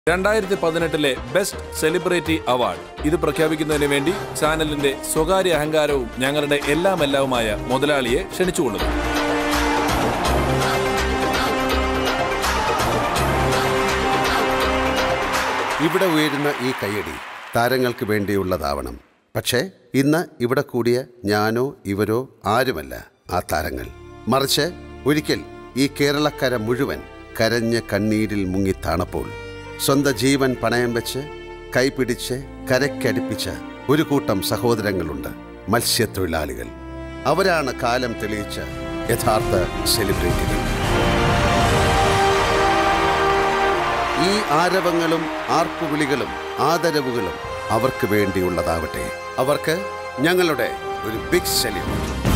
രണ്ടായിരത്തി പതിനെട്ടിലെ best celebrity award ഇത് പ്രഖ്യാപിക്കുന്നതിന് വേണ്ടി ചാനലിന്റെ സ്വകാര്യ അഹങ്കാരവും ഞങ്ങളുടെ എല്ലാം എല്ലാവുമായ മുതലാളിയെ ക്ഷണിച്ചുകൊള്ളുന്നു ഇവിടെ ഉയരുന്ന ഈ കയ്യടി താരങ്ങൾക്ക് വേണ്ടിയുള്ളതാവണം പക്ഷേ ഇന്ന് ഇവിടെ കൂടിയ ഞാനോ ഇവരോ ആരുമല്ല ആ താരങ്ങൾ മറിച്ച് ഒരിക്കൽ ഈ കേരളക്കര മുഴുവൻ കരഞ്ഞ കണ്ണീരിൽ മുങ്ങിത്താണപ്പോൾ സ്വന്തം ജീവൻ പണയം വെച്ച് കൈപിടിച്ച് കരയ്ക്കടുപ്പിച്ച ഒരു കൂട്ടം സഹോദരങ്ങളുണ്ട് മത്സ്യത്തൊഴിലാളികൾ അവരാണ് കാലം തെളിയിച്ച യഥാർത്ഥ സെലിബ്രിറ്റികൾ ഈ ആരവങ്ങളും ആർപ്പുവിളികളും ആദരവുകളും അവർക്ക് വേണ്ടിയുള്ളതാവട്ടെ അവർക്ക് ഞങ്ങളുടെ ഒരു ബിഗ് സെല്യൂട്ട്